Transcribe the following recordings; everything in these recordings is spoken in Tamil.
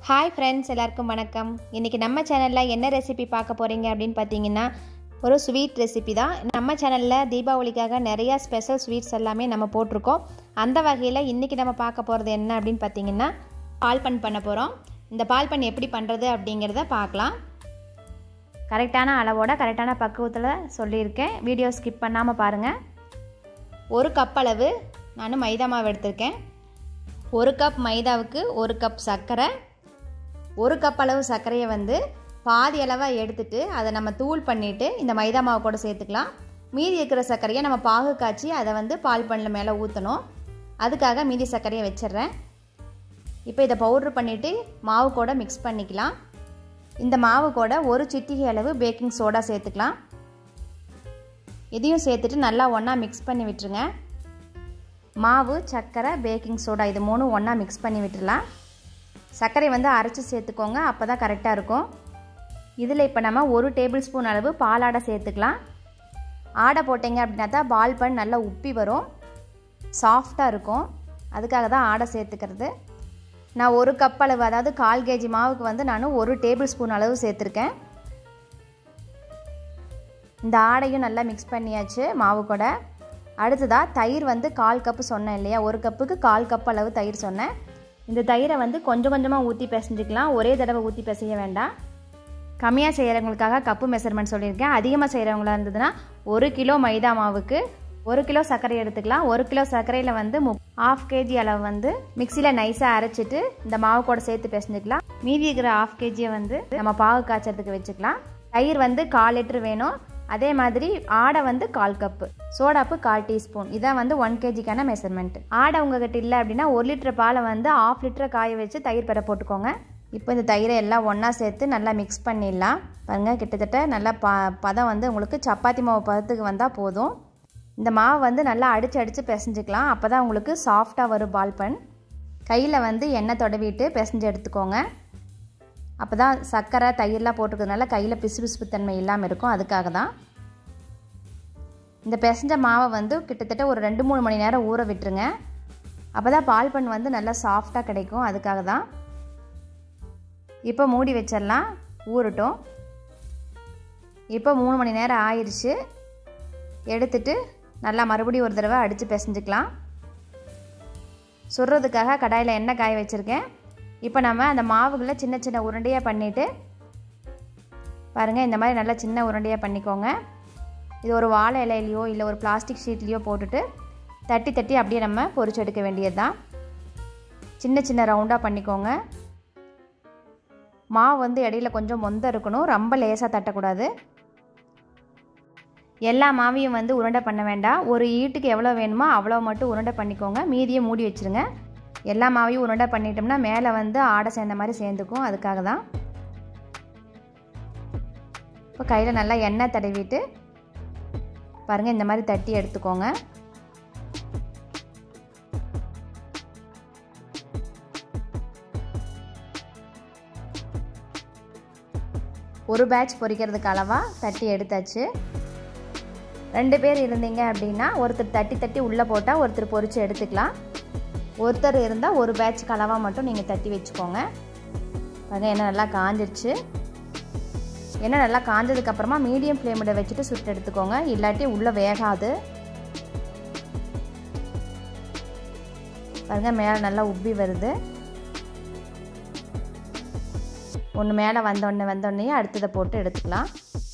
ஹாய் ஃப்ரெண்ட்ஸ் எல்லாருக்கும் வணக்கம் இன்றைக்கி நம்ம சேனலில் என்ன ரெசிபி பார்க்க போகிறீங்க அப்படின்னு பார்த்தீங்கன்னா ஒரு ஸ்வீட் ரெசிபி தான் நம்ம சேனலில் தீபாவளிக்காக நிறையா ஸ்பெஷல் ஸ்வீட்ஸ் எல்லாமே நம்ம போட்டிருக்கோம் அந்த வகையில் இன்றைக்கி நம்ம பார்க்க போகிறது என்ன அப்படின்னு பார்த்தீங்கன்னா பால் பண் பண்ண போகிறோம் இந்த பால் பண் எப்படி பண்ணுறது அப்படிங்கிறத பார்க்கலாம் கரெக்டான அளவோட கரெக்டான பக்குவத்தில் சொல்லியிருக்கேன் வீடியோ ஸ்கிப் பண்ணாமல் பாருங்கள் ஒரு கப் அளவு நான் மைதா மாவு எடுத்திருக்கேன் ஒரு கப் மைதாவுக்கு ஒரு கப் சர்க்கரை ஒரு கப் அளவு சர்க்கரையை வந்து பாதி அளவாக எடுத்துட்டு அதை நம்ம தூள் பண்ணிவிட்டு இந்த மைதா மாவு கூட சேர்த்துக்கலாம் மீதி இருக்கிற சர்க்கரையை நம்ம பாகு காய்ச்சி அதை வந்து பால் பண்ணில் மேலே ஊற்றணும் அதுக்காக மீதி சர்க்கரையை வச்சிடுறேன் இப்போ இதை பவுட்ரு பண்ணிவிட்டு மாவு கூட மிக்ஸ் பண்ணிக்கலாம் இந்த மாவு கூட ஒரு சிட்டிகை அளவு பேக்கிங் சோடா சேர்த்துக்கலாம் இதையும் சேர்த்துட்டு நல்லா ஒன்றா மிக்ஸ் பண்ணி விட்டுருங்க மாவு சர்க்கரை பேக்கிங் சோடா இது மூணும் ஒன்றா மிக்ஸ் பண்ணி விட்டுடலாம் சர்க்கரை வந்து அரைச்சி சேர்த்துக்கோங்க அப்போ தான் கரெக்டாக இருக்கும் இதில் இப்போ நம்ம ஒரு டேபிள் ஸ்பூன் அளவு பாலாடை சேர்த்துக்கலாம் ஆடை போட்டிங்க அப்படின்னா தான் பால் பன் நல்லா உப்பி வரும் சாஃப்டாக இருக்கும் அதுக்காக தான் ஆடை சேர்த்துக்கிறது நான் ஒரு கப் அளவு அதாவது கால் கேஜி மாவுக்கு வந்து நான் ஒரு டேபிள் ஸ்பூன் அளவு சேர்த்துருக்கேன் இந்த ஆடையும் நல்லா மிக்ஸ் பண்ணியாச்சு மாவு கூட அடுத்ததாக தயிர் வந்து கால் கப்பு சொன்னேன் இல்லையா ஒரு கப்புக்கு கால் கப் அளவு தயிர் சொன்னேன் இந்த தயிரை வந்து கொஞ்சம் கொஞ்சமாக ஊற்றி பிசைஞ்சிக்கலாம் ஒரே தடவை ஊற்றி பிசைய வேண்டாம் கம்மியாக செய்கிறவங்களுக்காக கப்பு மெஷர்மெண்ட் சொல்லியிருக்கேன் அதிகமாக செய்கிறவங்களா இருந்ததுன்னா ஒரு கிலோ மைதா மாவுக்கு ஒரு கிலோ சர்க்கரை எடுத்துக்கலாம் ஒரு கிலோ சர்க்கரையில் வந்து மு ஆஃப் கேஜி அளவு வந்து மிக்சியில் நைஸாக அரைச்சிட்டு இந்த மாவு கூட சேர்த்து பிசைஞ்சிக்கலாம் மீதி இருக்கிற ஆஃப் கேஜியை வந்து நம்ம பாகு காய்ச்சறதுக்கு வச்சுக்கலாம் தயிர் வந்து கால் லிட்டர் வேணும் அதே மாதிரி ஆடை வந்து கால் கப்பு சோடாப்பு கால் டீஸ்பூன் இதான் வந்து ஒன் கேஜிக்கான மெஷர்மெண்ட் ஆடை உங்ககிட்ட இல்லை அப்படின்னா ஒரு லிட்டர் பாலை வந்து ஆஃப் லிட்டரை காய வச்சு தயிர் பெற போட்டுக்கோங்க இப்போ இந்த தயிரை எல்லாம் ஒன்றா சேர்த்து நல்லா மிக்ஸ் பண்ணிடலாம் பாருங்கள் கிட்டத்தட்ட நல்லா ப பதம் வந்து உங்களுக்கு சப்பாத்தி மாவு பதத்துக்கு வந்தால் போதும் இந்த மாவு வந்து நல்லா அடித்து அடித்து பிசைஞ்சிக்கலாம் அப்போ தான் உங்களுக்கு சாஃப்டாக வரும் பால் பன் கையில் வந்து எண்ணெய் தொடவிட்டு பிசைஞ்சு எடுத்துக்கோங்க அப்போ தான் சர்க்கரை தயிர்லாம் போட்டுக்கிறதுனால கையில் பிசு பிசுப்பு தன்மை இல்லாமல் இருக்கும் அதுக்காக தான் இந்த பிசைஞ்ச மாவை வந்து கிட்டத்தட்ட ஒரு ரெண்டு மூணு மணி நேரம் ஊற விட்டுருங்க அப்போ தான் பால் பன் வந்து நல்லா சாஃப்டாக கிடைக்கும் அதுக்காக தான் இப்போ மூடி வச்சிடலாம் ஊறட்டும் இப்போ மூணு மணி நேரம் ஆயிடுச்சு எடுத்துட்டு நல்லா மறுபடியும் ஒரு தடவை அடித்து பிசைஞ்சிக்கலாம் சுடுறதுக்காக கடாயில் எண்ணெய் காய வச்சுருக்கேன் இப்போ நம்ம அந்த மாவுகளை சின்ன சின்ன உருண்டையாக பண்ணிவிட்டு பாருங்கள் இந்த மாதிரி நல்லா சின்ன உருண்டையாக பண்ணிக்கோங்க இது ஒரு வாழை இலையிலையோ இல்லை ஒரு பிளாஸ்டிக் ஷீட்லேயோ போட்டுட்டு தட்டி தட்டி அப்படியே நம்ம பொரிச்சு எடுக்க வேண்டியது தான் சின்ன சின்ன ரவுண்டாக பண்ணிக்கோங்க மாவு வந்து இடையில கொஞ்சம் மொந்த இருக்கணும் ரொம்ப லேசாக தட்டக்கூடாது எல்லா மாவையும் வந்து உருண்டை பண்ண வேண்டாம் ஒரு ஈட்டுக்கு எவ்வளோ வேணுமோ அவ்வளோ மட்டும் உருண்டை பண்ணிக்கோங்க மீதியை மூடி வச்சுருங்க எல்லா மாவையும் உருண்டை பண்ணிட்டோம்னா மேலே வந்து ஆடை சேர்ந்த மாதிரி சேர்ந்துக்கும் அதுக்காக தான் இப்போ கையில் நல்லா எண்ணெய் தடவிட்டு பாருங்கள் இந்த மாதிரி தட்டி எடுத்துக்கோங்க ஒரு பேட்ச் பொரிக்கிறதுக்கு அளவாக தட்டி எடுத்தாச்சு ரெண்டு பேர் இருந்தீங்க அப்படின்னா ஒருத்தர் தட்டி தட்டி உள்ளே போட்டால் ஒருத்தர் பொரித்து எடுத்துக்கலாம் ஒருத்தர் இருந்தால் ஒரு பேட்ச் கலவாக மட்டும் நீங்கள் தட்டி வச்சுக்கோங்க பாருங்கள் எண்ணெய் நல்லா காஞ்சிருச்சு எண்ணெய் நல்லா காஞ்சதுக்கப்புறமா மீடியம் ஃப்ளேமில் வச்சுட்டு சுட்டு எடுத்துக்கோங்க இல்லாட்டி உள்ளே வேகாது பாருங்கள் மேலே நல்லா உப்பி வருது ஒன்று மேலே வந்தோடனே வந்தோடனே அடுத்ததை போட்டு எடுத்துக்கலாம்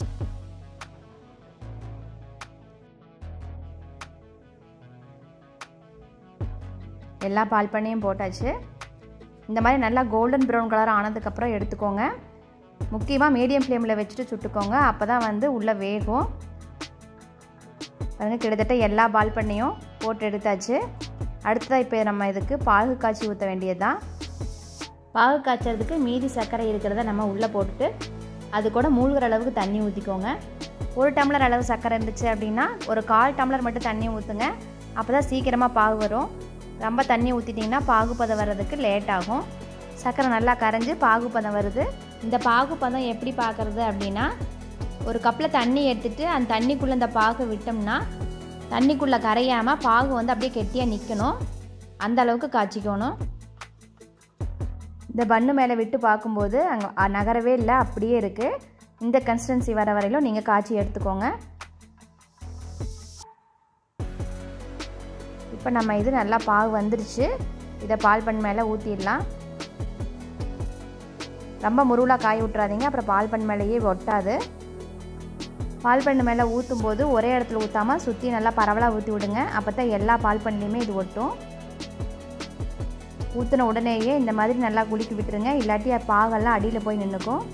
எல்லா பால் பண்ணையும் போட்டாச்சு இந்த மாதிரி நல்லா கோல்டன் ப்ரௌன் கலர் ஆனதுக்கப்புறம் எடுத்துக்கோங்க முக்கியமாக மீடியம் ஃப்ளேமில் வச்சுட்டு சுட்டுக்கோங்க அப்போ தான் வந்து உள்ளே வேகும் பாருங்கள் கிட்டத்தட்ட எல்லா பால் பண்ணையும் போட்டு எடுத்தாச்சு அடுத்ததாக இப்போ நம்ம இதுக்கு பாகு காய்ச்சி ஊற்ற வேண்டியது தான் பாகு காய்ச்சறதுக்கு மீதி சர்க்கரை இருக்கிறத நம்ம உள்ளே போட்டுட்டு அது கூட மூழ்கிற அளவுக்கு தண்ணி ஊற்றிக்கோங்க ஒரு டம்ளர் அளவு சர்க்கரை இருந்துச்சு அப்படின்னா ஒரு கால் டம்ளர் மட்டும் தண்ணி ஊற்றுங்க அப்போ தான் சீக்கிரமாக பாகு வரும் ரொம்ப தண்ணி ஊற்றிட்டிங்கன்னா பாகுப்பதம் வர்றதுக்கு லேட் ஆகும் சர்க்கரை நல்லா கரைஞ்சி பாகுப்பதம் வருது இந்த பாகுப்பதம் எப்படி பார்க்குறது அப்படின்னா ஒரு கப்பில் தண்ணி எடுத்துகிட்டு அந்த தண்ணிக்குள்ளே இந்த பாகு விட்டோம்னா தண்ணிக்குள்ளே கரையாமல் பாகு வந்து அப்படியே கெட்டியாக நிற்கணும் அந்த அளவுக்கு காய்ச்சிக்கணும் இந்த பன்னு மேலே விட்டு பார்க்கும்போது அங்கே நகரவே இல்லை அப்படியே இருக்குது இந்த கன்சிஸ்டன்சி வர வரையிலும் நீங்கள் காய்ச்சி எடுத்துக்கோங்க இப்போ நம்ம இது நல்லா பாகு வந்துருச்சு இதை பால் பண் மேலே ஊற்றிடலாம் ரொம்ப முருளாக காய விட்றாதீங்க அப்புறம் பால் பண் மேலேயே ஒட்டாது பால் பண்ணு மேலே ஊற்றும் போது ஒரே இடத்துல ஊற்றாமல் சுற்றி நல்லா பரவலாக ஊற்றி விடுங்க அப்போ தான் எல்லா பால் பண்ணலையுமே இது ஒட்டும் ஊற்றின உடனேயே இந்த மாதிரி நல்லா குலுக்கி விட்டுருங்க இல்லாட்டி பாகெல்லாம் அடியில் போய் நின்றுக்கும்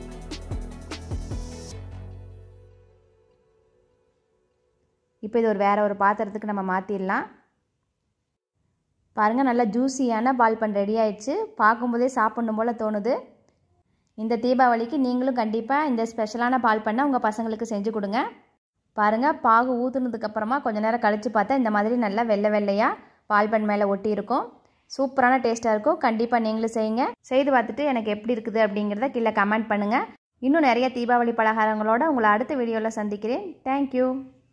இப்போ இது ஒரு வேறு ஒரு பாத்திரத்துக்கு நம்ம மாற்றிடலாம் பாருங்கள் நல்லா ஜூஸியான பால் பண் ரெடி ஆயிடுச்சு பார்க்கும்போதே சாப்பிட்ணும் போல் தோணுது இந்த தீபாவளிக்கு நீங்களும் கண்டிப்பாக இந்த ஸ்பெஷலான பால் பண்ணை உங்கள் பசங்களுக்கு செஞ்சு கொடுங்க பாருங்கள் பாகு ஊற்றுனதுக்கப்புறமா கொஞ்சம் நேரம் கழித்து பார்த்தா இந்த மாதிரி நல்லா வெள்ளை வெள்ளையாக பால் பண் மேலே ஒட்டி இருக்கும் சூப்பரான டேஸ்ட்டாக இருக்கும் கண்டிப்பாக நீங்களும் செய்யுங்க செய்து பார்த்துட்டு எனக்கு எப்படி இருக்குது அப்படிங்கிறத கீழே கமெண்ட் பண்ணுங்கள் இன்னும் நிறைய தீபாவளி பலகாரங்களோட உங்களை அடுத்த வீடியோவில் சந்திக்கிறேன் தேங்க்யூ